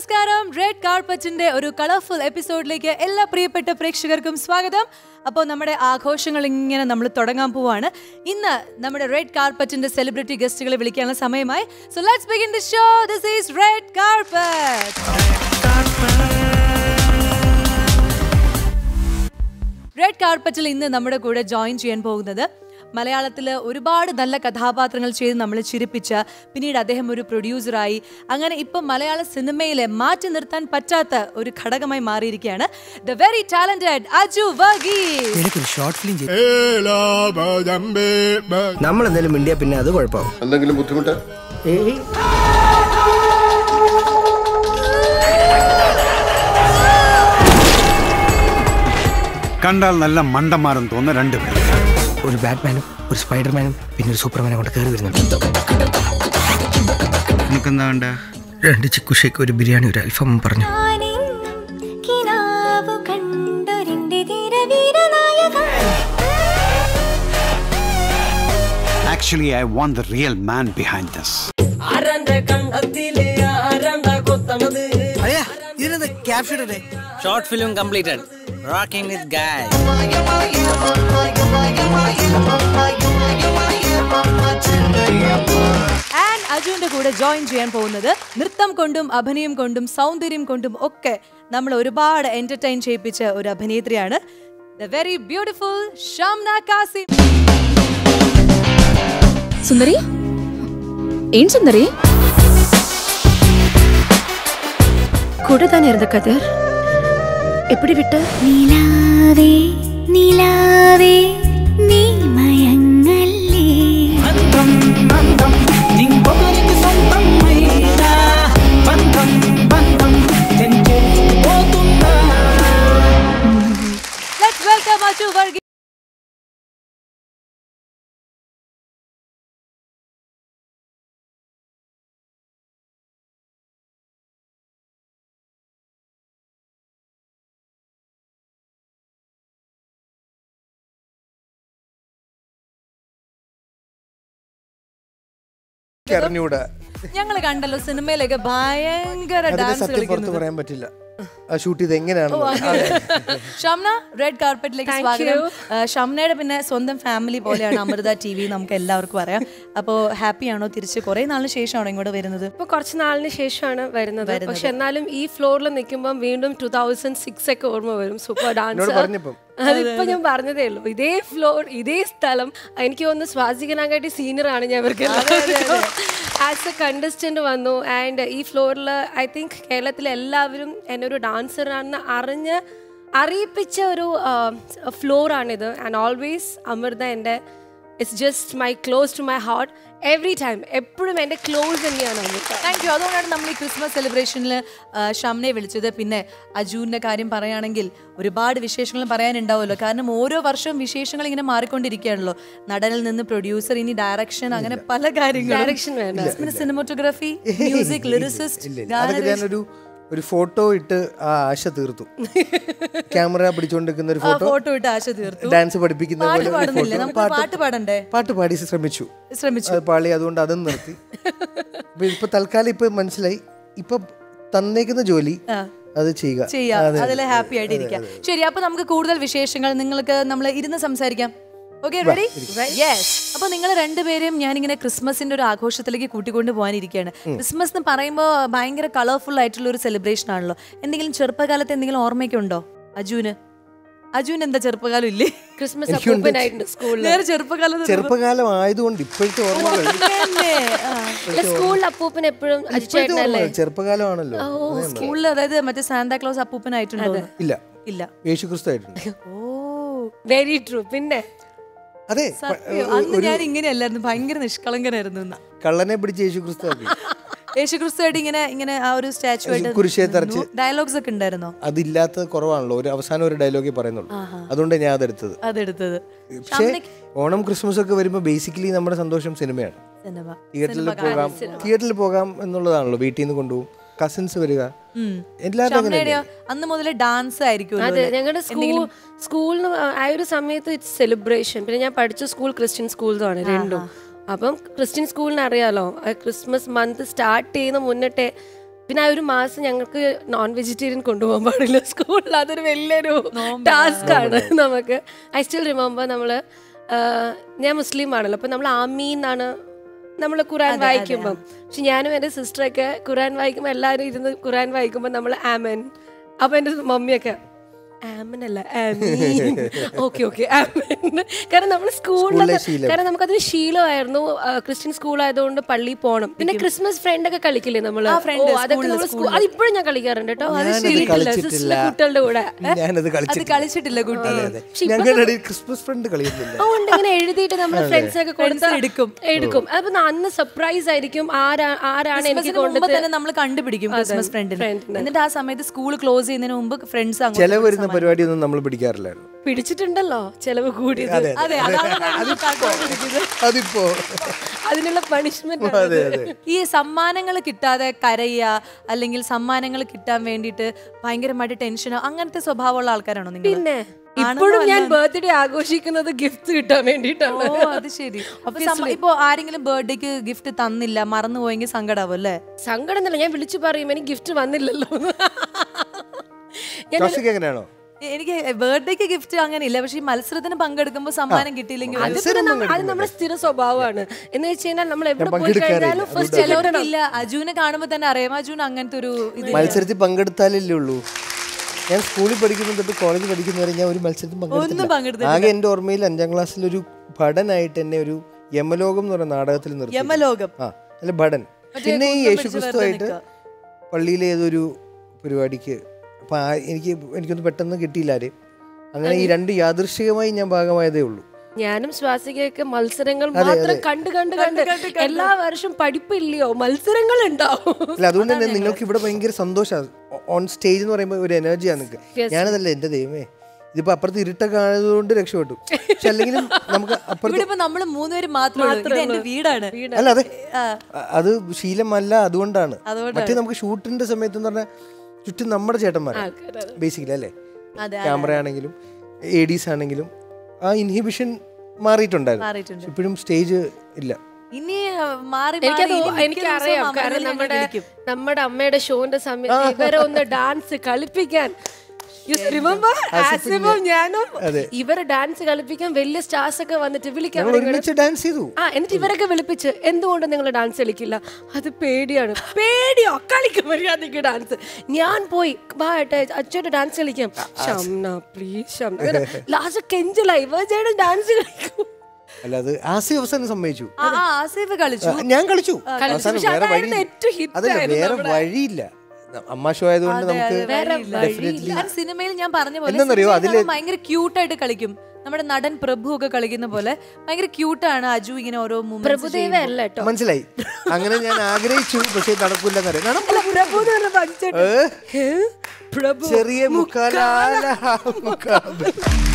നമസ്കാരം റെഡ് കാർപ്പറ്റിന്റെ ഒരു കളർഫുൾ എപ്പിസോഡിലേക്ക് എല്ലാ പ്രിയപ്പെട്ട പ്രേക്ഷകർക്കും സ്വാഗതം അപ്പോൾ നമ്മുടെ ആഘോഷങ്ങൾ ഇങ്ങനെ നമ്മൾ തുടങ്ങാൻ പോവാണ് ഇന്ന് നമ്മുടെ റെഡ് കാർപ്പറ്റിന്റെ സെലിബ്രിറ്റി ഗസ്റ്റുകളെ വിളിക്കാനുള്ള സമയമായി so let's begin the show this is red carpet red കാർപ്പറ്റിൽ ഇന്ന് നമ്മുടെ കൂടെ ജോയിൻ ചെയ്യാൻ പോകുന്നത് മലയാളത്തിൽ ഒരുപാട് നല്ല കഥാപാത്രങ്ങൾ ചെയ്ത് നമ്മളെ ചിരിപ്പിച്ച പിന്നീട് അദ്ദേഹം ഒരു പ്രൊഡ്യൂസറായി അങ്ങനെ ഇപ്പം മലയാള സിനിമയിലെ മാറ്റി നിർത്താൻ പറ്റാത്ത ഒരു ഘടകമായി മാറിയിരിക്കുകയാണ് the very talented Aju Varghese എനിക്കൊരു ഷോർട്ട് ഫിലിം ചെയ്തു നമ്മൾ എന്തെങ്കിലും മിണ്ടിയാ പിന്നെ അത് കുഴപ്പമാവും എന്തെങ്കിലും ബുദ്ധിമുട്ട് ഏയ് കണ്ടാൽ നല്ല മണ്ടന്മാരെന്ന് തോന്നുന്ന രണ്ടുപേർ ഒരു ബാറ്റ്മാനും ഒരു സ്പൈഡർമാനും പിന്നെ ഒരു സൂപ്പർമാനും കൊണ്ട് കയറി വരുന്നുണ്ട് നമുക്കെന്താ വേണ്ട രണ്ട് ചിക്കുഷേക്ക് ഒരു ബിരിയാണി ഒരു അൽഫാമും പറഞ്ഞു ഞാനെന്നും കിനാവു കണ്ടൊരെന്റെ ധീരവീരനായക actually I want the real man behind this ഇതിനകത്ത് ക്യാപ്ഷൻ ഇടേ Short film completed. Rocking with Guy. And അജുവിന്റെ കൂടെ ജോയിൻ ചെയ്യാൻ പോകുന്നത് നൃത്തം കൊണ്ടും അഭിനയം കൊണ്ടും സൗന്ദര്യം കൊണ്ടും ഒക്കെ നമ്മൾ ഒരുപാട് എന്റർടൈൻ ചെയ്യിപ്പിച്ച ഒരു അഭിനേത്രിയാണ് the very beautiful Shamna Kasim சுந்தரி ஏன் சுந்தரி கூட தானே இருந்த கதிர் எப்படி விட்ட നിലാവേ നിലാവേ നീ മയങ്ങല്ലേ ലെറ്റ്സ് വെൽക്കം അജു വർഗീസ് അറിഞ്ഞൂടാ ഞങ്ങൾ കണ്ടല്ലോ സിനിമയിലൊക്കെ ഭയങ്കര അതിന്റെ ഡാൻസ് സത്യം പുറത്ത് കളിക്കുന്നത് പറയാൻ പറ്റില്ല ആ ഷൂട്ട് ചെയ്ത് എങ്ങനെയാണെന്ന് ഷംന റെഡ് കാർപ്പറ്റിലേക്ക് സ്വാഗതം ആ, ഷംനയുടെ പിന്നെ സ്വന്തം ഫാമിലി പോലെയാണ് അമൃത ടി വി നമുക്ക് എല്ലാവർക്കും അറിയാം അപ്പോൾ ഹാപ്പി ആണോ തിരിച്ച് കുറെ നാളിന് ശേഷമാണോ ഇങ്ങോട്ട് വരുന്നത് ഇപ്പൊ കുറച്ച് നാളിന് ശേഷമാണ് വരുന്നത് പക്ഷെ എന്നാലും ഈ ഫ്ലോറിൽ നിൽക്കുമ്പോൾ വീണ്ടും ടൂ തൗസൻഡ് സിക്സ് ഒക്കെ ഓർമ്മ വരും സൂപ്പർ എന്നോട് ഡാൻസ് പറഞ്ഞപ്പം അതിപ്പോ ഞാൻ പറഞ്ഞതേ ഉള്ളൂ ഇതേ ഫ്ലോർ ഇതേ സ്ഥലം എനിക്ക് തോന്നുന്നു സ്വാസികനാകാട്ടി സീനിയർ ആണ് ഞാൻ ഇവർക്ക് ആസ് എ കണ്ടസ്റ്റന്റ് വന്നു ആൻഡ് ഈ ഫ്ലോറിൽ ഐ തിങ്ക് കേരളത്തിലെ എല്ലാവരും എന്നെ ഒരു ഡാൻസറാണെന്ന് അറിഞ്ഞ് അറിയിപ്പിച്ച ഒരു ഫ്ലോറാണിത് ആൻഡ് ഓൾവേസ് അമൃത എൻ്റെ it's just my close to my heart every time എപ്പോഴും എൻ്റെ ക്ലോസ് തന്നെയാണ് അമൃത താങ്ക് യു അതുകൊണ്ടാണ് നമ്മൾ ഈ ക്രിസ്മസ് സെലിബ്രേഷനിൽ ഷംനെ വിളിച്ചത് പിന്നെ അജുവിന്റെ കാര്യം പറയുകയാണെങ്കിൽ ഒരുപാട് വിശേഷങ്ങൾ പറയാനുണ്ടാവുമല്ലോ കാരണം ഓരോ വർഷവും വിശേഷങ്ങൾ ഇങ്ങനെ മാറിക്കൊണ്ടിരിക്കുകയാണല്ലോ നടനിൽ നിന്ന് പ്രൊഡ്യൂസർ ഇനി ഡയറക്ഷൻ അങ്ങനെ പല കാര്യങ്ങളും Direction വേണ്ട. പിന്നെ സിനിമോട്ടോഗ്രാഫി മ്യൂസിക് ലിറിസിസ്റ്റ് ഇല്ല അതൊക്കെ ഞാനൊരു ഒരു ഫോട്ടോ ഇട്ട് ആ ആശ തീർത്തു ക്യാമറ പിടിച്ചോണ്ടിരിക്കുന്ന ഒരു ഫോട്ടോ ഫോട്ടോ ഇട്ട് ആശ തീർത്തു ഡാൻസ് പഠിപ്പിക്കുന്ന പാട്ട് പോലെ ഒരു പാടുന്നില്ലേ photo. നമുക്ക് പാട്ട് പാടണ്ടേ പാട്ട് പാടി ശ്രമിച്ചു ശ്രമിച്ചു അത് പാളി അതുകൊണ്ട് അതും നിർത്തി അപ്പൊ ഇപ്പൊ തൽക്കാലം ഇപ്പൊ മനസ്സിലായി ഇപ്പൊ തന്നേക്കുന്ന ജോലി അത് ചെയ്യുക ചെയ്യാം അതെ, അതിൽ ഹാപ്പി ആയിട്ട് ഇരിക്കാം ശരി അപ്പൊ നമുക്ക് കൂടുതൽ വിശേഷങ്ങൾ നിങ്ങൾക്ക് നമ്മൾ ഇരുന്ന് സംസാരിക്കാം ഓക്കെ റെഡി യെസ് അപ്പൊ നിങ്ങൾ രണ്ടുപേരെയും ഞാനിങ്ങനെ ക്രിസ്മസിന്റെ ഒരു ആഘോഷത്തിലേക്ക് കൂട്ടിക്കൊണ്ട് പോകാനിരിക്കുകയാണ് ക്രിസ്മസ് എന്ന് പറയുമ്പോൾ ഭയങ്കര കളർഫുൾ ആയിട്ടുള്ള ഒരു സെലിബ്രേഷൻ ആണല്ലോ എന്തെങ്കിലും ചെറുപ്പകാലത്ത് എന്തെങ്കിലും ഓർമ്മയൊക്കെ ഉണ്ടോ അജുവിന് അജുവിന് എന്താ ചെറുപ്പകാലം ഇല്ലേ ക്രിസ്മസ് അപ്പൂപ്പനായിട്ടുണ്ട് സ്കൂളിൽ നേരെ ചെറുപ്പകാലത്ത് ചെറുപ്പകാലം ആയതുകൊണ്ട് ഇപ്പോഴത്തെ ഓർമ്മകൾ തന്നെ. ആ. സ്കൂളിൽ അപ്പൂപ്പൻ എപ്പോഴും ഇപ്പോഴത്തെ അജിച്ചേട്ടനല്ലേ ഓർമ്മകൾ ചെറുപ്പകാലമാണല്ലോ സ്കൂളിൽ അതായത് മറ്റേ സാന്താക്ലോസ് അപ്പൂപ്പനായിട്ടുണ്ടോ ഇല്ല ഇല്ല യേശു ക്രിസ്തു ആയിട്ടുണ്ട് ഓ വെരി ട്രൂ പിന്നെ അതെ സത്യം. അന്ന് ഞാൻ ഇങ്ങനെയല്ലായിരുന്നു ഭയങ്കര നിഷ്കളങ്കനായിരുന്നു എന്ന്. കള്ളനെ പിടിച്ച് യേശു ക്രിസ്തു ആക്കി യേശുക്രിസ്തുവായിട്ട് ഇങ്ങനെ ഇങ്ങനെ ആ ഒരു സ്റ്റാച്ചു ആയിട്ട് കുരിശേ തറച്ച് ഡയലോഗ്സ് ഒക്കെ ഉണ്ടായിരുന്നോ അതില്ലാത്തത് കുറവാണല്ലോ ഒരു അവസാനം ഒരു ഡയലോഗേ പറയുന്നുള്ളൂ അതുകൊണ്ട് ഞാൻ അതെടുത്തത് അതെടുത്തത് പക്ഷേ ഓണം ക്രിസ്മസ് ഒക്കെ വരുമ്പോൾ ബേസിക്കലി നമ്മുടെ സന്തോഷം സിനിമയാണ് സിനിമ തിയേറ്ററിൽ പോകാം തിയേറ്ററിൽ പോകാം എന്നുള്ളതാണല്ലോ വീട്ടിൽ നിന്ന് കൊണ്ടുപോകും കസിൻസ് വരിക എല്ലാവരും അങ്ങനെ ഷംനയുടെയോ അന്ന് മുതൽ ഡാൻസ് ആയിരിക്കും അതെ ഞങ്ങളുടെ സ്കൂൾ സ്കൂളിന് ആ ഒരു സമയത്ത് ഇറ്റ്സ് സെലിബ്രേഷൻ പിന്നെ ഞാൻ പഠിച്ച സ്കൂൾ ക്രിസ്ത്യൻ സ്കൂൾസാണ് രണ്ടും അപ്പം ക്രിസ്ത്യൻ സ്കൂളിന് അറിയാലോ ആ ക്രിസ്മസ് മന്ത് സ്റ്റാർട്ട് ചെയ്യുന്ന മുന്നിട്ടേ പിന്നെ ആ ഒരു മാസം ഞങ്ങൾക്ക് നോൺ വെജിറ്റേറിയൻ കൊണ്ടുപോകാൻ പാടില്ല സ്കൂളിൽ അതൊരു വലിയൊരു ടാസ്ക് ആണ് നമുക്ക് ഐ സ്റ്റിൽ റിമെമ്പർ നമ്മൾ ഞാൻ മുസ്ലിം ആണല്ലോ അപ്പൊ നമ്മൾ ആമീൻ എന്നാണ് നമ്മൾ ഖുറാൻ വായിക്കുമ്പം പക്ഷെ ഞാനും എൻ്റെ സിസ്റ്ററൊക്കെ ഖുറാൻ വായിക്കുമ്പോൾ എല്ലാവരും ഇരുന്ന് ഖുറാൻ വായിക്കുമ്പോൾ നമ്മൾ ആമൻ അപ്പൊ എൻ്റെ മമ്മിയൊക്കെ ആമൻ അല്ല ആമീൻ ഓക്കെ ഓക്കെ ആമൻ കാരണം നമ്മൾ സ്കൂളിൽ സ്കൂളിലെ ശീലം. കാരണം നമുക്കതൊരു ശീലമായിരുന്നു ആ, ക്രിസ്ത്യൻ സ്കൂൾ ആയതുകൊണ്ട് പള്ളിയിൽ പോകണം പിന്നെ ക്രിസ്മസ് ഫ്രണ്ട് ഒക്കെ കളിക്കില്ലേ നമ്മള് ആ, friend, ഓ, അതൊക്കെ സ്കൂളില്, നമ്മൾ സ്കൂൾ അത് ഇപ്പോഴും ഞാൻ കളിക്കാറുണ്ട് കേട്ടോ അത് ഞാനത് ശീലിക്കില്ല കളിച്ചിട്ടില്ല. സിസ്റ്റർ കുട്ടികളുടെ കൂടെ ഞാനത് അത് കളിച്ചിട്ടില്ല കളിച്ചിട്ടില്ല കുട്ടി അതെ ഞങ്ങളുടെ ഇടയിൽ ക്രിസ്മസ് ഫ്രണ്ട് കളിയുന്നില്ല അതുകൊണ്ട് ഇങ്ങനെ എഴുതിയിട്ട് നമ്മൾ ഫ്രണ്ട്സിനൊക്കെ കൊടുത്ത് എടുക്കും. എടുക്കും അപ്പൊ അന്ന് സർപ്രൈസ് ആയിരിക്കും ആരാ ആരാണ് എനിക്ക് ക്രിസ്മസിന് മുമ്പ് കൊണ്ടത് തന്നെ നമ്മൾ കണ്ടുപിടിക്കും ക്രിസ്മസ് ഫ്രണ്ടിന് friend-നെ. എന്നിട്ട് ആ സമയത്ത് സ്കൂൾ ക്ലോസ് ചെയ്യുന്നതിന് മുമ്പ് ഫ്രണ്ട്സ് ചെലവ് വരുന്ന പരിപാടിയൊന്നും നമ്മൾ പിടിക്കാറില്ലായിരുന്നു പിടിച്ചിട്ടുണ്ടല്ലോ ചെലവ് കൂടിയത് അതെ അതെ അതാണ് നമ്മൾ കണ്ടുകൊണ്ടിരിക്കുന്നത്. അതിപ്പോ അതിനുള്ള പണിഷ്മെന്റ് അതെ അതെ ഈ സമ്മാനങ്ങൾ കിട്ടാതെ കരയുക അല്ലെങ്കിൽ സമ്മാനങ്ങൾ കിട്ടാൻ വേണ്ടിയിട്ട് ഭയങ്കരമായിട്ട് ടെൻഷനോ അങ്ങനത്തെ സ്വഭാവമുള്ള ആൾക്കാരാണോ നിങ്ങൾ പിന്നെ ഇപ്പോഴും ഞാൻ ബർത്ത്ഡേ ആഘോഷിക്കുന്നത് ഗിഫ്റ്റ് കിട്ടാൻ വേണ്ടിയിട്ടാണ് ഓ അത് ശരി അപ്പൊ സമ്മ- ഇപ്പൊ ആരെങ്കിലും ബർത്ത്ഡേക്ക് ഗിഫ്റ്റ് തന്നില്ല മറന്നു പോയെങ്കിൽ സങ്കടാവും അല്ലേ സങ്കടം എന്നല്ല ഞാൻ വിളിച്ചു പറയും എനിക്ക് ഗിഫ്റ്റ് വന്നില്ലല്ലോ എന്ന്. ഞാൻ ജോസിക്ക് എങ്ങനെയാണോ എ- എനിക്ക് ബർത്ത്ഡേക്ക് ഗിഫ്റ്റ് അങ്ങനെ ഇല്ല പക്ഷെ ഈ മത്സരത്തിന് പങ്കെടുക്കുമ്പോൾ സമ്മാനം കിട്ടിയില്ലെങ്കിൽ അത് പിന്നെ നമ്മ- അത് നമ്മുടെ സ്ഥിര സ്വഭാവമാണ് എന്ന് വെച്ച് കഴിഞ്ഞാൽ നമ്മൾ എവിടെ പോയി പങ്കെടുക്കാറില്ല. കഴിഞ്ഞാലും ഫസ്റ്റ് ചിലവർക്കില്ല അജുവിനെ കാണുമ്പോൾ തന്നെ അറിയാം അജുൻ അങ്ങനത്തെ ഒരു ഇത് മത്സരത്തിൽ പങ്കെടുത്താലല്ലേ ഉള്ളൂ ഞാൻ സ്കൂളിൽ പഠിക്കുന്ന തൊട്ട് കോളേജ് പഠിക്കുന്നവരെ ഞാൻ ഒരു മത്സരത്തിൽ പങ്കെടുത്തില്ല പങ്കെടുത്തിട്ടില്ല. ആകെ എൻ്റെ ഓർമ്മയിൽ അഞ്ചാം ക്ലാസ്സിൽ ഒരു ഭടനായിട്ട് എന്നെ ഒരു യമലോകം എന്ന് പറയുന്ന നാടകത്തിൽ നിർത്തി യമലോകം ആ അല്ല ഭടൻ പിന്നെ ഈ യേശു ക്രിസ്തുവായിട്ട് പള്ളിയിലെ ഏതൊരു പരിപാടിക്ക് അപ്പൊ ആ എനിക്ക് എനിക്കൊന്നും പെട്ടെന്ന് കിട്ടിയില്ല ആരെയും അങ്ങനെ ഈ രണ്ട് യാദൃശികമായി ഞാൻ ഭാഗമായതേ ഉള്ളൂ ഞാനും ശ്വാസികയൊക്കെ മത്സരങ്ങൾ മാത്രം കണ്ട് കണ്ട് കണ്ട് എല്ലാ വർഷവും പഠിപ്പില്ലയോ മത്സരങ്ങൾ ഉണ്ടാവും അല്ല അതുകൊണ്ട് തന്നെ നിങ്ങൾക്ക് ഇവിടെ ഭയങ്കര സന്തോഷമാണ് ഓൺ സ്റ്റേജ് എന്ന് പറയുമ്പോൾ ഒരു എനർജിയാണ് നിങ്ങൾക്ക് ഞാനതല്ല എൻ്റെ ദൈവമേ ഇതിപ്പോ അപ്പുറത്ത് ഇരുട്ടൊക്കെ ആയതുകൊണ്ട് രക്ഷപ്പെട്ടു പക്ഷെ അല്ലെങ്കിലും നമുക്ക് അപ്പുറത്ത് ഇവിടെ ഇപ്പൊ നമ്മള് മൂന്നുപേര് മാത്രമേ ഉള്ളൂ. ഇത് എന്റെ വീടാണ് അല്ല അതെ അ- അത് ശീലമല്ല അതുകൊണ്ടാണ് മറ്റേ നമുക്ക് ഷൂട്ടിന്റെ സമയത്ത് എന്ന് പറഞ്ഞാൽ ചുറ്റും നമ്മുടെ ചേട്ടന്മാരാണ് ബേസിക്കലി അല്ലേ അതെ, ക്യാമറ ആണെങ്കിലും എ ഡീസ് ആണെങ്കിലും ആ ഇൻഹിബിഷൻ മാറിയിട്ടുണ്ടായിരുന്നു മാറിയിട്ടുണ്ട് ഇപ്പോഴും സ്റ്റേജ് ഇല്ല ഇനി ആ, മാറി എനിക്കത് മാറി ഇനി മിക്ക എനിക്കറിയാം ദിവസവും കാരണം അമൃതയിൽ നമ്മുടെ ഞങ്ങൾ വിളിക്കും. നമ്മുടെ അമ്മയുടെ ഷോന്റെ സമയത്ത് ഇവരെ ഒന്ന് ഡാൻസ് കളിപ്പിക്കാൻ You remember? ആസിഫും ഞാനും ഇവരെ ഡാൻസ് കളിപ്പിക്കാൻ വലിയ സ്റ്റാർസ് ഒക്കെ വന്നിട്ട് വിളിക്കാൻ ഞങ്ങൾ ഒരുമിച്ച് ഡാൻസ് ചെയ്തു ആ എന്നിട്ട് ഇവരൊക്കെ വിളിപ്പിച്ച് എന്തുകൊണ്ട് നിങ്ങൾ ഡാൻസ് കളിക്കില്ല അത് പേടിയാണ് പേടിയോ കളിക്കും മര്യാദക്ക് ഡാൻസ് ഞാൻ പോയി വാ ഏട്ടാ അച്ഛയുടെ ഡാൻസ് കളിക്കാം ഷംന പ്ലീസ് ഷംന ലാസ്റ്റ് കെഞ്ചലായി ഇവരുടെ ഡാൻസ് കളിക്കും അല്ല അത് ആസി അവസാനം സമ്മതിച്ചു ആ ആ, ആസിഫ് കളിച്ചു ആ, ഞാൻ കളിച്ചു കളിച്ചു. അവസാനം പക്ഷെ വേറെ അതായിരുന്നു വഴി ഏറ്റവും hit അതല്ല ആയിരുന്നു വേറെ നമ്മുടെ. വഴിയില്ല അമ്മ ഷോ ആയതുകൊണ്ട് നമുക്ക് വേറെ ഡെഫിനറ്റ്ലി ആ സിനിമയിൽ ഞാൻ പറഞ്ഞ പോലെ എന്താന്നറിയോ, സിനിമയിൽ അതില് നമ്മൾ ഭയങ്കര ക്യൂട്ടായിട്ട് കളിക്കും നമ്മുടെ നടൻ പ്രഭു ഒക്കെ കളിക്കുന്ന പോലെ ഭയങ്കര ക്യൂട്ടാണ് അജു ഇങ്ങനെ ഓരോ moments പ്രഭുദേവ ചെയ്യുമ്പോൾ. അല്ല കേട്ടോ മനസ്സിലായി അങ്ങനെ ഞാൻ ആഗ്രഹിച്ചു പക്ഷെ നടക്കില്ലെന്നറിയാം കാരണം അല്ല പ്രഭു എന്ന് പറഞ്ഞ പഞ്ചേട്ടൻ. ഹേ? പ്രഭു ചെറിയ മുക്കാലാല മുക്കാബ്.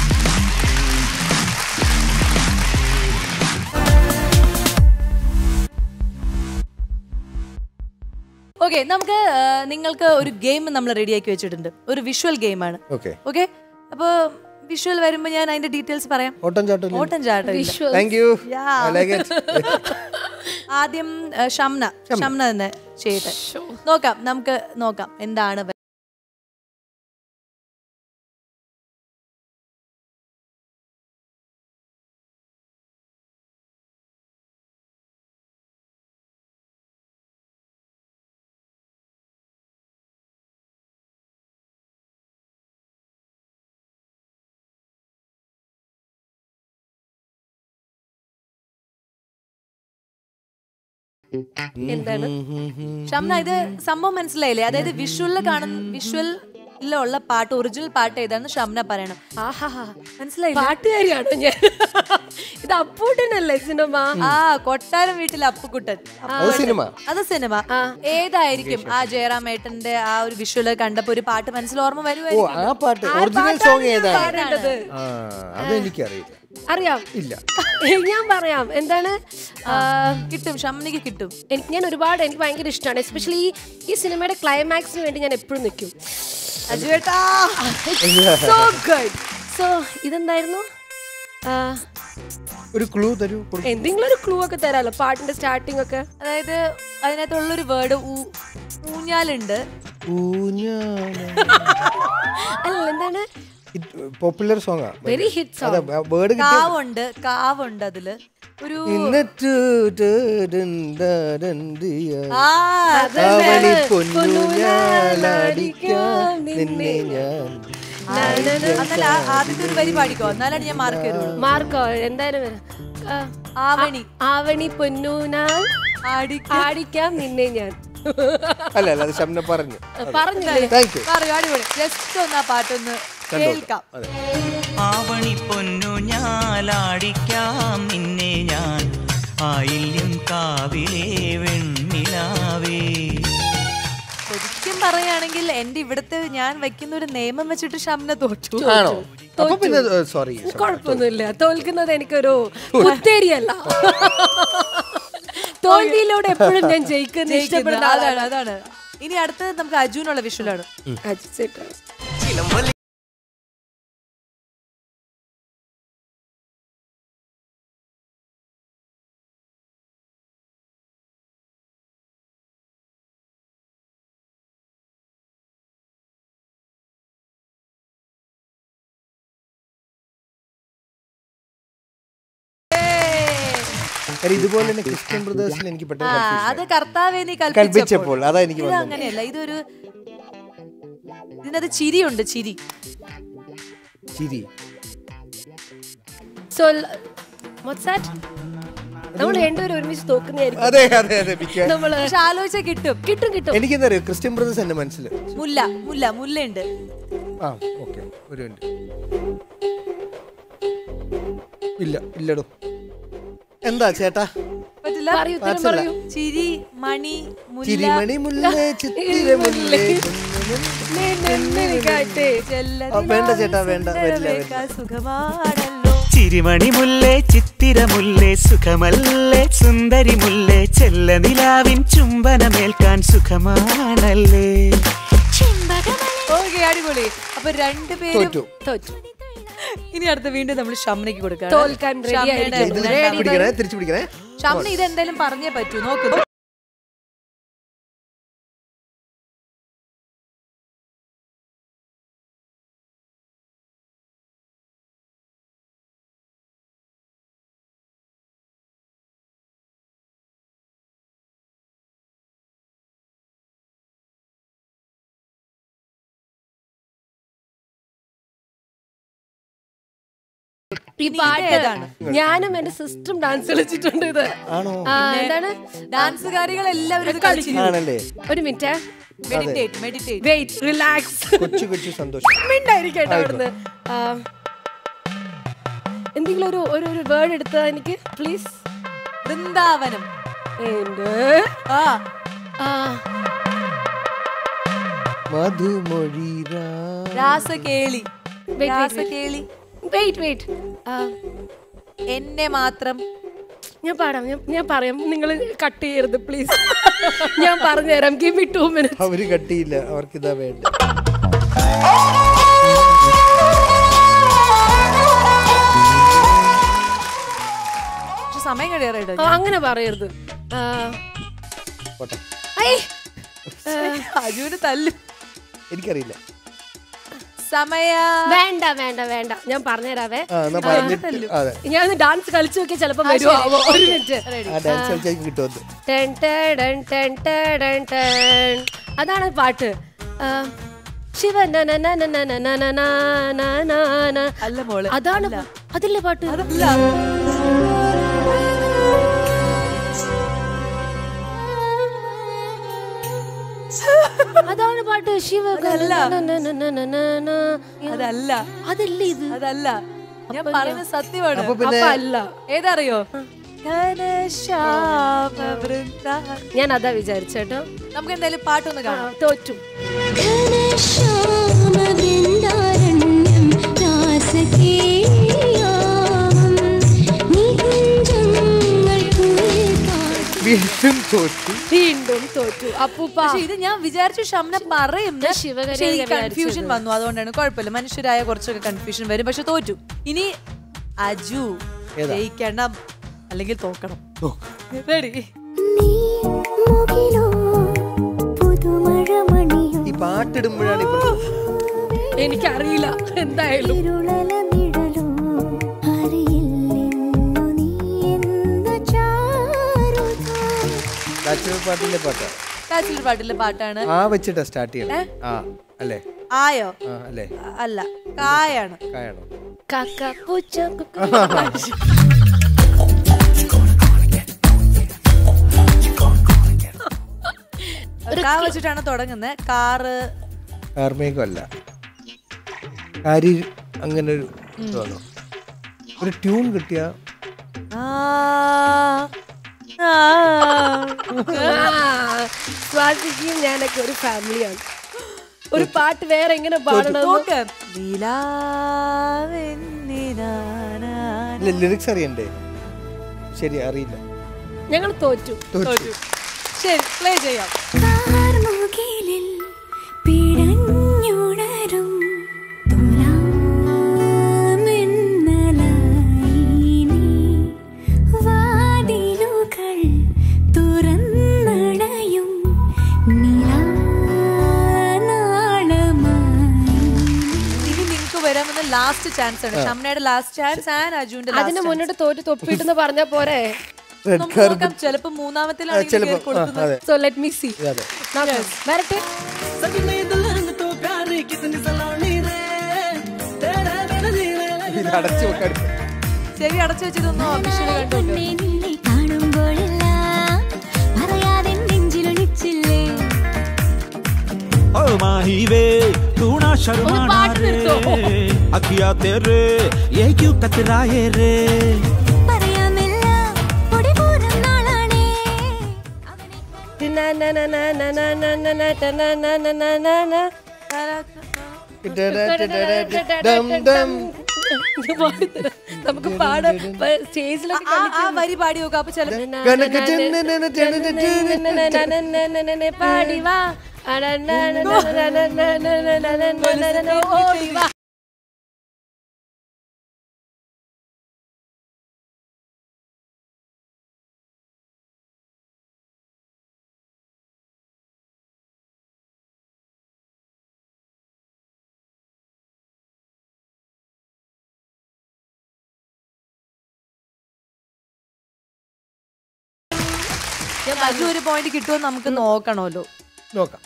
ഓക്കെ നമുക്ക് ആ, നിങ്ങൾക്ക് ഒരു ഗെയിം നമ്മൾ റെഡിയാക്കി വെച്ചിട്ടുണ്ട് ഒരു വിഷ്വൽ ഗെയിമാണ് Okay. ഓക്കെ അപ്പൊ വിഷ്വൽ വരുമ്പോ ഞാൻ അതിന്റെ ഡീറ്റെയിൽസ് പറയാം ഓട്ടം ചാട്ടം ഓട്ടം ചാട്ടം ഇല്ല. Visuals. Thank you Yeah. ആദ്യം ആ, ഷംന ഷംന തന്നെ ചെയ്യട്ടെ നോക്കാം നമുക്ക് നോക്കാം എന്താണ് വ- എന്താണ് ഷംന ഇത് സംഭവം മനസ്സിലായില്ലേ അതായത് വിഷ്വലിൽ കാണുന്ന വിഷ്വലിലുള്ള പാട്ട് ഒറിജിനൽ പാട്ട് ഏതാണെന്ന് ഷംന പറയണം ആഹാ മനസ്സിലായില്ലേ പാട്ടുകാരിയാണോ ഞാൻ ഇത് അപ്പൂട്ടനല്ലേ സിനിമ ആ കൊട്ടാരം വീട്ടിലെ അപ്പുക്കുട്ടൻ അത് സിനിമ അത് സിനിമ ഏതായിരിക്കും ആ ജയറാമേട്ടന്റെ ആ ഒരു വിഷ്വല് കണ്ടപ്പോ ഒരു പാട്ട് മനസ്സിൽ ഓർമ്മ ഓ വരുമായിരിക്കും ആ പാട്ട് ഒറിജിനൽ സോങ് ഏതാണ് പാടേണ്ടത് ആ അതെനിക്കറിയില്ല അറിയാം ഇല്ല ഞാൻ പറയാം എന്താണ് ആ, കിട്ടും ഷംനയ്ക്ക് കിട്ടും എനിക്ക് ഞാൻ ഒരുപാട് എനിക്ക് ഭയങ്കര ഇഷ്ടമാണ് എസ്പെഷ്യലി ഈ ഈ സിനിമയുടെ ക്ലൈമാക്സിന് വേണ്ടി ഞാൻ എപ്പോഴും നിൽക്കും സോ ഗുഡ് സോ ഇതെന്തായിരുന്നു ആ, ഒരു ക്ലൂ തരൂ കൊടു- എന്തെങ്കിലും ഒരു ക്ലൂ ഒക്കെ തരാലോ പാട്ടിന്റെ സ്റ്റാർട്ടിംഗ് ഒക്കെ അതായത് അതിനകത്തുള്ളൊരു വേർഡ് ഊ ഊഞ്ഞാലുണ്ട് ഊഞ്ഞാല അല്ല എന്താണ് പോപ്പുലർ സോങ്ങാ വെരി ഹിറ്റ് സോങ് അതാ വേർഡ് കിട്ടിയ കാവുണ്ട് കാവുണ്ട് അതില് ഒരു ഇന്നറ്റു ടേഡൻഡാഡൻഡിയ. ആ ആവണി പൊന്നൂഞ്ഞാലാടിക്കാൻ നിന്നെ ഞാൻ എന്നല്ല ആദ്യത്തെ ഒരു വരി പാടിക്കോ എന്നാലാണ് ഞാൻ മാർക്ക് തരുള്ളൂ മാർക്കോ എന്തായാലും വരാം. ആ, ആവണി ആവണി പൊന്നൂനാൽ ആടിക്ക ആടിക്കാം നിന്നെ ഞാൻ അല്ല അല്ല അത് ശബ്ദം പറഞ്ഞു പറഞ്ഞില്ലേ താങ്ക് യു പറയൂ അടിപൊളി ജസ്റ്റ് ഒന്ന് ആ പാട്ടൊന്ന് കേൾക്കാം അതെ ആവണി പൊന്നു ഞാലാടിക്കാം നിന്നെ ഞാൻ ആയില്യം കാവിലെ വെണ്ണിലാവേ ശരിക്കും പറയുകയാണെങ്കിൽ എന്റെ ഇവിടുത്തെ ഞാൻ വെക്കുന്ന ഒരു നിയമം വെച്ചിട്ട് ഷംന തോറ്റു ആണോ അപ്പൊ പിന്നെ സോറി കുഴപ്പമൊന്നുമില്ല തോൽക്കുന്നത് എനിക്കൊരു കുത്തേരിയല്ല തോൽവിയിലൂടെ എപ്പോഴും ഞാൻ ജയിക്കുന്ന ഇഷ്ടപ്പെടുന്ന അതാണ് അതാണ് ഇനി അടുത്തത് നമുക്ക് അജുനുള്ള വിഷ്വലാണ് അജിത് ചേട്ടാ. കാര്യം ഇതുപോലെ തന്നെ ക്രിസ്ത്യൻ ബ്രദേഴ്സിൽ എനിക്ക് ആ, പെട്ടെന്ന് confusion അത് ആയി. കർത്താവെ നീ കൽപ്പിച്ചപ്പോൾ അതാ എനിക്ക് ഇത് വന്നത് അങ്ങനെയല്ല ഇതൊരു ഇതിനകത്ത് ചിരിയുണ്ട് ചിരി ചിരി So, l- what's that? നമ്മൾ രണ്ടുപേരും ഒരുമിച്ച് തോക്കുന്നതായിരിക്കും അതെ അതെ അതെ മിക്ക നമ്മള് പക്ഷെ ആലോചിച്ചാൽ കിട്ടും കിട്ടും കിട്ടും എനിക്കെന്താ അറിയോ ക്രിസ്ത്യൻ ബ്രദേഴ്സ് എന്റെ മനസ്സിൽ മുല്ല മുല്ല മുല്ലയുണ്ട് ആ ഓക്കെ ഒരു മിനിറ്റ് ഇല്ല ഇല്ലടോ എന്താ ചേട്ടാ പറ്റില്ല പറയൂ ഉത്തരം പാച്ചല്ല. പറയൂ ചിരി മണി മുല്ല ചിരിമണി മുല്ലേ ചിത്തിര മുല്ലേ നെന്നിരിക്കട്ടെ. ആ, വേണ്ട ചേട്ടാ, വേണ്ട, വരില്ല, വരില്ല. സുഖമാണല്ലോ ചിരിമണി മുല്ലേ ചിത്തിര മുല്ലേ സുഖമല്ലേ സുന്ദരി മുല്ലേ ചെല്ല നിലാവിൻ ചുംബനമേൽക്കാൻ സുഖമാണല്ലേ ഓക്കെ അടിപൊളി അപ്പൊ രണ്ടുപേരും തോറ്റു തോറ്റു ഇനി അടുത്ത വീണ്ടും നമ്മൾ ഷംനയ്ക്ക് കൊടുക്കാം തോൽക്കാൻ ready ആയിരിക്കും. ഇതിനെ പിടിക്കണേ തിരിച്ചു പിടിക്കണേ ഷംന ഇത് എന്തായാലും പറഞ്ഞേ പറ്റൂ നോക്കൂ ഈ ഇനി ഇത് പാട്ട് ഏതാണ്? ഞാനും എന്റെ സിസ്റ്ററും ഡാൻസ് കളിച്ചിട്ടുണ്ട് ഇത് ആണോ ആ, എന്താണ് ഡാൻസുകാരികൾ എല്ലാവരും ഇത് കളിച്ചിരുന്നു ആണല്ലേ ഒരു minute meditate meditate wait relax കൊച്ചു കൊച്ചു സന്തോഷം മിണ്ടായിരിക്കട്ടെ അവിടുന്ന് ആ, എന്തെങ്കിലും ഒരു ഒരു ഒരു വേർഡ് എടുത്താ എനിക്ക് പ്ലീസ് വൃന്ദാവനം എന്റെ ആ ആ മധുമൊഴി രാസകേളി wait, wait. രാസകേളി വെയിറ്റ് വെയിറ്റ് എന്നെ മാത്രം ഞാൻ പാടാം ഞാൻ ഞാൻ പറയാം നിങ്ങൾ കട്ട് ചെയ്യരുത് പ്ലീസ് ഞാൻ പറഞ്ഞുതരാം ഗിവ് മി ടു മിനിറ്റ്സ് അവര് കട്ടിയില്ല അവർക്കിതാ വേണ്ട പക്ഷെ സമയം കഴിയാറായിട്ടോ അങ്ങനെ പറയരുത് ആ, പോട്ടെ ഐ, അജുവിന് തല്ലും എനിക്കറിയില്ല സമയ വേണ്ട വേണ്ട വേണ്ട ഞാൻ പറഞ്ഞുതരാവേ ആ എന്നാ പറഞ്ഞിട്ട് അതെ ഞാൻ ഡാൻസ് കളിച്ചു നോക്കിയാൽ ചിലപ്പോ വരുമോ ഒരു മിനിറ്റ് ആ ഡാൻസ് കളിച്ചാൽ കിട്ടുമെന്ന് ടെൻ ടെടൻ ടെൻ ടെടൻ ടെൻ. അതാണ് പാട്ട് ആ, ശിവ ന ന ന ന ന ന ന ന ന ന ന. അല്ല മോളെ അതാണ് പ- അതല്ലേ പാട്ട് അതല്ല അതാണ് പാട്ട് ശിവ അതല്ല. ന ന ന ന ന ന ന. അതല്ല അതല്ല ഇത് അതല്ല ഞാൻ പറയുന്നത് സത്യമാണ് അപ്പൊ പിന്നെ അപ്പൊ അല്ല ഏതറിയോ ഘനശ്യാമവൃന്ദ. ഞാൻ അതാ വിചാരിച്ചേട്ടോ നമുക്ക് എന്തായാലും പാട്ടൊന്ന് ആ, കാണാം തോറ്റു ഘനശ്യാമവൃന്ദാരണ്യം രാസകേയാമം നികുഞ്ചങ്ങൾ കുളിർക്കാറ്റ് വീണ്ടും തോറ്റു വീണ്ടും തോറ്റു അപ്പൂപ്പ പക്ഷെ ഇത് ഞാൻ വിചാരിച്ചു ഷംന പറയും ഞാൻ ശിവകരയെ പക്ഷെ എനിക്ക് ഞാൻ കൺഫ്യൂഷൻ വിചാരിച്ചത്. വന്നു അതുകൊണ്ടാണ് കുഴപ്പമില്ല മനുഷ്യരായ കുറച്ചൊക്കെ കൺഫ്യൂഷൻ വരും പക്ഷെ തോറ്റു ഇനി അജു ഏതാ? ജയിക്കണം അല്ലെങ്കിൽ തോക്കണം റെഡി നീ മുകിലോ പുതു പാട്ടിടുമ്പോഴാണ് ഇപ്പൊ എനിക്കറിയില്ല എന്തായാലും ഇരുളല നിഴലും അറിയില്ലെന്നു നീ എന്തു ചാരുത ബാച്ചുലർ പാട്ടിന്റെ പാട്ടാ ബാച്ചിലർ പാട്ടിലെ പാട്ടാണ് ആ വെച്ചിട്ടാ സ്റ്റാർട്ട് ചെയ്യണം ആ അല്ലേ ആയോ ആ അല്ലേ അല്ല കായാണ് കായാണോ കാക്ക പൂച്ച കുക്ക കാ വെച്ചിട്ടാണ് തുടങ്ങുന്നത് കാറ് കാർമേഘം അല്ല കാരി അങ്ങനെ ഒരു ഇതാണോ ഒരു ട്യൂൺ കിട്ടിയ ആ, ആ. സ്വാസിക്കും ഞാനൊക്കെ ഒരു ഫാമിലിയാണ് ഒരു പാട്ട് വേറെ എങ്ങനെ പാടണം നോക്ക്. നിലാവെന്നിനാനാ. ലിറിക്സ് അറിയണ്ടേ ശരി അറിയില്ല ഞങ്ങൾ തോറ്റു തോറ്റു. ശരി പ്ലേ ചെയ്യാം കാർമുകിലിൽ പിടഞ്ഞുണരും തുലാമെന്നലായി നീ വാതിലുകൾ തുറന്നടയും നിലാനാളമായി ഇനി നിങ്ങൾക്ക് വരാമെന്ന ലാസ്റ്റ് ചാൻസ് ആണ് ഷംനയുടെ ലാസ്റ്റ് ചാൻസ് ആൻഡ് അജുവിന്റെ അതിന് മുന്നോട്ട് തോറ്റ് തൊപ്പിട്ടെന്ന് പറഞ്ഞ പോരെ റെഡ് കാർപ്പറ്റ് ചിലപ്പോ മൂന്നാമത്തിലാണ് ഇവര് ചിലപ്പോ കേറി കൊടുക്കുന്നത്. ആ, അതെ സോ ലെറ്റ് മീ സി അതെ വരട്ടെ ഇത് അടച്ചു വെക്കാൻ ചെവി അടച്ചു വെച്ചിട്ടൊന്നും വിഷുവിന് കണ്ടു കണ്ണേ നിന്നെ കാണുമ്പോഴെല്ലാം പറയാതെ നെഞ്ചിലൊളിച്ചില്ലേ ओ माही वे तू ना शर्माना पाट रे നിർത്തോ? अखिया तेरे ये क्यों कतराए रे പറയാമെല്ല പൊടിപൂരം നാളാണേ ഡം ഡം നമുക്ക് പാടാം സ്റ്റേജിലൊക്കെ ആ ആ വരി പാടി നോക്കാം അപ്പൊ ചില കനക ജനന ജനന പാടി വാ ഓടി വാ അജു ഒരു പോയിന്റ് കിട്ടുമോ നമുക്ക് നോക്കണമല്ലോ നോക്കാം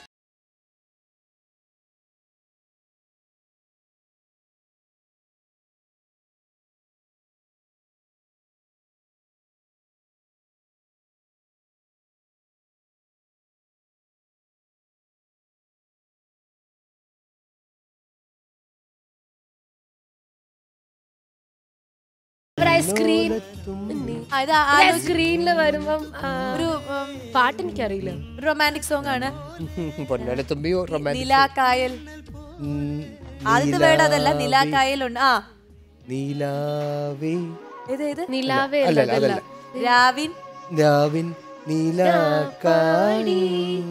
സ്ക്രീൻ ആ, ഇത് ആ- സ്ക്രീനിൽ വരുമ്പം ആ, ഒരു പാട്ട് എനിക്കറിയില്ല റൊമാൻറ്റിക് സോങ് ആണ് പൊന്നാലെ തുമ്പിയോ റൊമാൻറ്റിക് നിലാക്കായൽ ആദ്യത്തെ വേർഡ് അതല്ല നിലാക്കായൽ ഉണ്ട് ആ നീലാവേ ഏത് ഏത് നിലാവേ അല്ല അല്ല അല്ല അതല്ല അതല്ല രാവിൻ രാവിൻ നീലാക്കാടി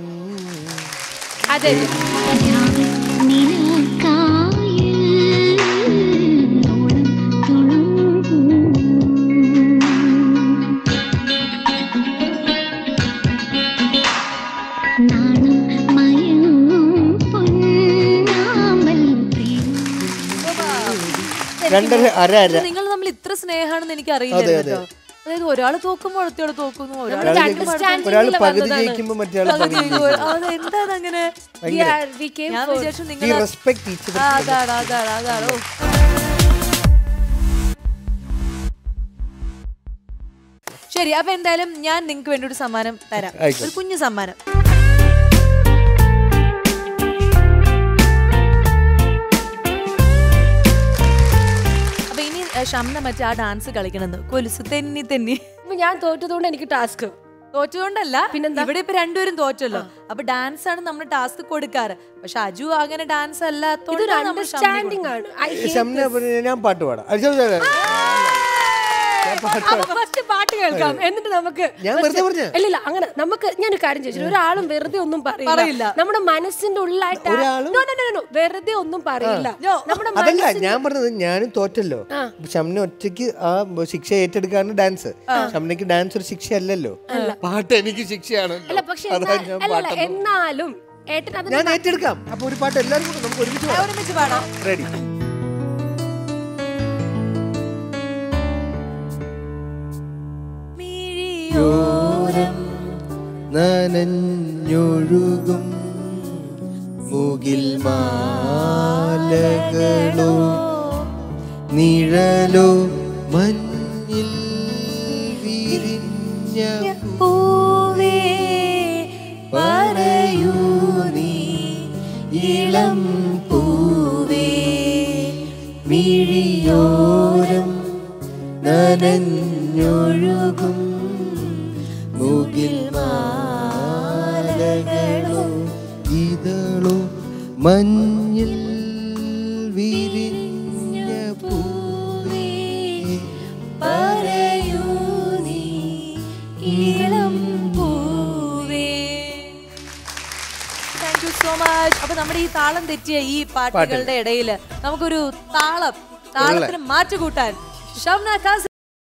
അതെ രണ്ടര അര അര നിങ്ങൾ തമ്മിൽ ഇത്ര സ്നേഹമാണെന്ന് എനിക്ക് അറിയില്ല അതെ, അതെ. കേട്ടോ അതായത് ഒരാൾ തോക്കുമ്പോൾ അടുത്തയാൾ തോക്കുന്നു ഒരാൾ നമ്മുടെ understanding ഒരാൾ ല് പകുതി വന്നതാണ്. ജയിക്കുമ്പോ മറ്റേ ആൾ പകുതി അതെന്താണ് അങ്ങനെ We are- we came ഞാൻ for- വിചാരിച്ചു ഈ നിങ്ങൾ റെസ്പെക്ട് ഈച്ച് ആ, അതാണ് അതാണ് അതാണ് ഓ. ശരി അപ്പൊ എന്തായാലും ഞാൻ നിങ്ങൾക്ക് വേണ്ടി ഒരു സമ്മാനം തരാം ആയിക്കോട്ടെ. ഒരു കുഞ്ഞു സമ്മാനം അപ്പൊ ഇനി ഏ, ഷംന മറ്റേ ആ ഡാൻസ് കളിക്കണമെന്ന് കൊലുസ് തെന്നി തെന്നി ഇപ്പൊ ഞാൻ തോറ്റതുകൊണ്ട് എനിക്ക് ടാസ്ക് തോറ്റുകൊണ്ടല്ല പിന്നെന്താ ഇവിടെ ഇപ്പൊ രണ്ടുപേരും തോറ്റല്ലോ അപ്പൊ ഡാൻസ് ആണ് നമ്മൾ ടാസ്ക് കൊടുക്കാറ് പക്ഷെ അജു അങ്ങനെ ഡാൻസ് ഇതൊരു അല്ലാത്തോണ്ട് അണ്ടർസ്റ്റാൻഡിങ് ആണ് I hate ഷംന പറഞ്ഞ ഞാൻ പാട്ട് പാടാം അത് ശരി, ശരി. അപ്പൊ first പാട്ട് കേൾക്കാം എന്നിട്ട് നമുക്ക് ഞാൻ വെറുതെ പറഞ്ഞ ഇല്ല ഇല്ല അങ്ങനെ നമുക്ക് ഞാനൊരു കാര്യം ചോദിച്ചു ഒരാളും വെറുതെ ഒന്നും പറയില്ല പറയില്ല. നമ്മുടെ മനസ്സിന്റെ ഉള്ളിലായിട്ട് ആ- ഒരാളും? No, no, no, no, no. വെറുതെ ഒന്നും പറയില്ല നമ്മുടെ അതല്ല മനസ്സിന്റെ- ഞാൻ പറഞ്ഞത് ഞാനും തോറ്റല്ലോ ഷംന ഒറ്റയ്ക്ക് ആ ശിക്ഷ ഏറ്റെടുക്കാണ് ഡാൻസ് ഷംനയ്ക്ക് ഡാൻസ് ഒരു ശിക്ഷ അല്ലല്ലോ പാട്ട് എനിക്ക് ശിക്ഷയാണ് അല്ല പക്ഷെ അതാ എന്നാ- ഞാൻ അല്ല, അല്ല, പാട്ടെന്ന് എന്നാലും ഏട്ടൻ അത് ഞാൻ ഏറ്റെടുക്കാം അപ്പൊ ഒരു പാട്ട് എല്ലാവരും കൂടെ നമുക്ക് ഒരുമിച്ച് പാടാം ഒരുമിച്ച് പാടാം റെഡി യോരം നനഞ്ഞൊഴുകും മുകിൽ മാലകളോ നിഴലോ മഞ്ഞിൽ വിരിഞ്ഞ പൂവേ പറയൂ നീ ഇളം പൂവേ മിഴിയോരം നനഞ്ഞൊഴുകും മുകിൽ മാലകളോ ഇതളോ മഞ്ഞിൽ വിരിഞ്ഞ പൂവേ പറയൂ നീ ഇളം പൂവേ താങ്ക് യു സോ മച്ച് അപ്പൊ നമ്മുടെ ഈ താളം തെറ്റിയ ഈ പാട്ടുകളുടെ ഇടയിൽ നമുക്കൊരു താളം താളത്തിന് മാറ്റുകൂട്ടാൻ ഷംന കാസ്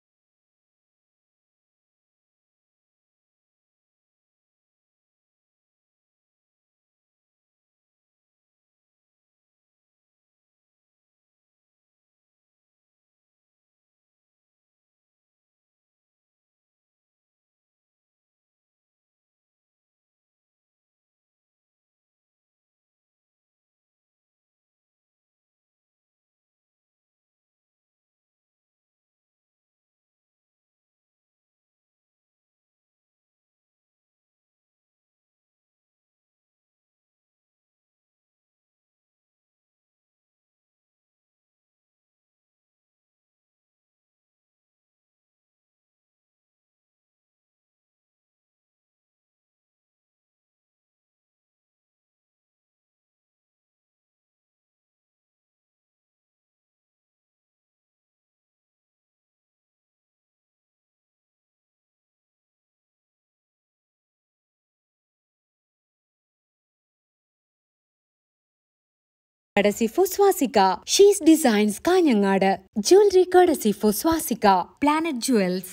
Courtesy for Swastika. She's Designs Kanyangada. Jewelry courtesy for Swastika. Planet Jewels